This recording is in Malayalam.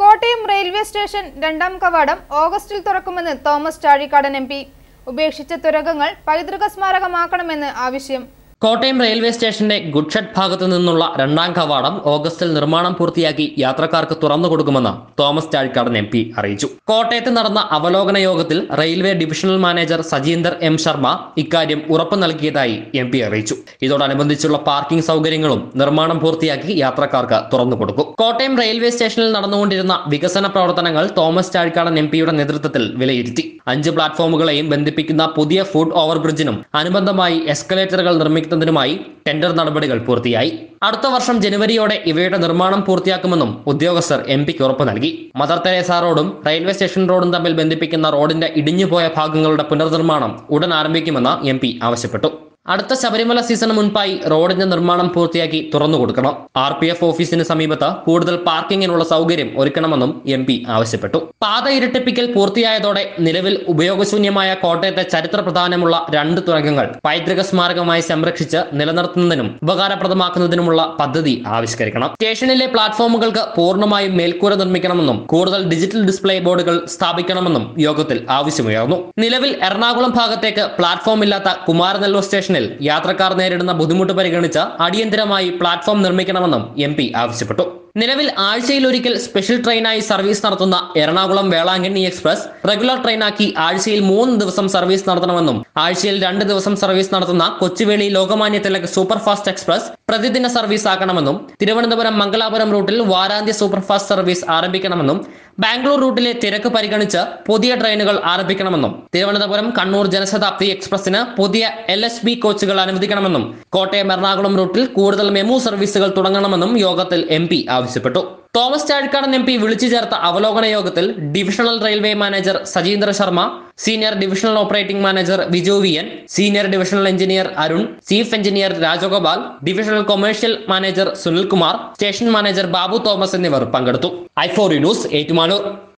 കോട്ടയം റെയിൽവേ സ്റ്റേഷൻ രണ്ടാം കവാടം ഓഗസ്റ്റിൽ തുറക്കുമെന്ന് തോമസ് ചാഴിക്കാടൻ എം പി ഉപേക്ഷിച്ച തുരങ്കങ്ങൾ പൈതൃക സ്മാരകമാക്കണമെന്ന് ആവശ്യം കോട്ടയം റെയിൽവേ സ്റ്റേഷന്റെ ഗുഡ്ഷെഡ് ഭാഗത്തു നിന്നുള്ള രണ്ടാം കവാടം ഓഗസ്റ്റിൽ നിർമ്മാണം പൂർത്തിയാക്കി യാത്രക്കാർക്ക് തുറന്നു കൊടുക്കുമെന്ന് തോമസ് ചാഴിക്കാടൻ എം പി അറിയിച്ചു കോട്ടയത്ത് നടന്ന അവലോകന യോഗത്തിൽ railway divisional manager Sajinder M Sharma ഇക്കാര്യം ഉറപ്പു നൽകിയതായി എം പി അറിയിച്ചു ഇതോടനുബന്ധിച്ചുള്ള പാർക്കിംഗ് സൗകര്യങ്ങളും നിർമ്മാണം പൂർത്തിയാക്കി യാത്രക്കാർക്ക് തുറന്നു കൊടുക്കും കോട്ടയം റെയിൽവേ സ്റ്റേഷനിൽ നടന്നുകൊണ്ടിരുന്ന വികസന പ്രവർത്തനങ്ങൾ തോമസ് ചാഴിക്കാടൻ എം പിയുടെ നേതൃത്വത്തിൽ വിലയിരുത്തി അഞ്ച് പ്ലാറ്റ്ഫോമുകളെയും ബന്ധിപ്പിക്കുന്ന പുതിയ ഫുഡ് ഓവർബ്രിഡ്ജിനും അനുബന്ധമായി എസ്കലേറ്ററുകൾ നിർമ്മിക്കുന്നതിനുമായി ടെൻഡർ നടപടികൾ പൂർത്തിയായി അടുത്ത വർഷം ജനുവരിയോടെ ഇവയുടെ നിർമ്മാണം പൂർത്തിയാക്കുമെന്നും ഉദ്യോഗസ്ഥർ എം പിക്ക് ഉറപ്പ് നൽകി മദർ തെരേസ റോഡും റെയിൽവേ സ്റ്റേഷൻ റോഡും തമ്മിൽ ബന്ധിപ്പിക്കുന്ന റോഡിന്റെ ഇടിഞ്ഞുപോയ ഭാഗങ്ങളുടെ പുനർനിർമ്മാണം ഉടൻ ആരംഭിക്കുമെന്ന് എം പി ആവശ്യപ്പെട്ടു അടുത്ത ശബരിമല സീസണ് മുൻപായി റോഡിന്റെ നിർമ്മാണം പൂർത്തിയാക്കി തുറന്നു കൊടുക്കണം ആർ പി എഫ് ഓഫീസിന് സമീപത്ത് കൂടുതൽ പാർക്കിങ്ങിനുള്ള സൗകര്യം ഒരുക്കണമെന്നും എം പി ആവശ്യപ്പെട്ടു പാത ഇരട്ടിപ്പിക്കൽ പൂർത്തിയായതോടെ നിലവിൽ ഉപയോഗശൂന്യമായ കോട്ടയത്തെ ചരിത്ര പ്രാധാന്യമുള്ള രണ്ട് തുരങ്കങ്ങൾ പൈതൃക സ്മാരകമായി സംരക്ഷിച്ച് നിലനിർത്തുന്നതിനും ഉപകാരപ്രദമാക്കുന്നതിനുമുള്ള പദ്ധതി ആവിഷ്കരിക്കണം സ്റ്റേഷനിലെ പ്ലാറ്റ്ഫോമുകൾക്ക് പൂർണ്ണമായും മേൽക്കൂര നിർമ്മിക്കണമെന്നും കൂടുതൽ ഡിജിറ്റൽ ഡിസ്പ്ലേ ബോർഡുകൾ സ്ഥാപിക്കണമെന്നും യോഗത്തിൽ ആവശ്യമുയർന്നു നിലവിൽ എറണാകുളം ഭാഗത്തേക്ക് പ്ലാറ്റ്ഫോം ഇല്ലാത്ത കുമാരനെല്ലൂർ സ്റ്റേഷനിൽ യാത്രക്കാർ നേരിടുന്ന ബുദ്ധിമുട്ട് പരിഗണിച്ച് അടിയന്തരമായി പ്ലാറ്റ്ഫോം നിർമ്മിക്കണമെന്നും എം ആവശ്യപ്പെട്ടു നിലവിൽ ആഴ്ചയിൽ ഒരിക്കൽ സ്പെഷ്യൽ ട്രെയിനായി സർവീസ് നടത്തുന്ന എറണാകുളം വേളാങ്കണ്ണി എക്സ്പ്രസ് റെഗുലർ ട്രെയിനാക്കി ആഴ്ചയിൽ മൂന്ന് ദിവസം സർവീസ് നടത്തണമെന്നും ആഴ്ചയിൽ രണ്ട് ദിവസം സർവീസ് നടത്തുന്ന Kochuveli Lokmanya Tilak super fast express പ്രതിദിന സർവീസ് ആക്കണമെന്നും തിരുവനന്തപുരം മംഗലാപുരം റൂട്ടിൽ വാരാന്ത്യ സൂപ്പർ ഫാസ്റ്റ് സർവീസ് ആരംഭിക്കണമെന്നും ബാംഗ്ലൂർ റൂട്ടിലെ തിരക്ക് പരിഗണിച്ച് പുതിയ ട്രെയിനുകൾ ആരംഭിക്കണമെന്നും തിരുവനന്തപുരം കണ്ണൂർ ജനശതാബ്ദി എക്സ്പ്രസിന് പുതിയ എൽ എസ് ബി കോച്ചുകൾ അനുവദിക്കണമെന്നും കോട്ടയം എറണാകുളം റൂട്ടിൽ കൂടുതൽ മെമു സർവീസുകൾ തുടങ്ങണമെന്നും യോഗത്തിൽ എം പി ആവശ്യപ്പെട്ടു തോമസ് ചാഴിക്കാടൻ എം പി വിളിച്ചു ചേർത്ത അവലോകന യോഗത്തിൽ divisional railway manager Sajindra Sharma senior divisional operating manager Viju V N senior divisional engineer Arun chief engineer Rajagopal divisional commercial manager Sunilkumar station manager Babu Thomas എന്നിവർ പങ്കെടുത്തു ഐ ഫോർ ന്യൂസ് ഏറ്റുമാനൂർ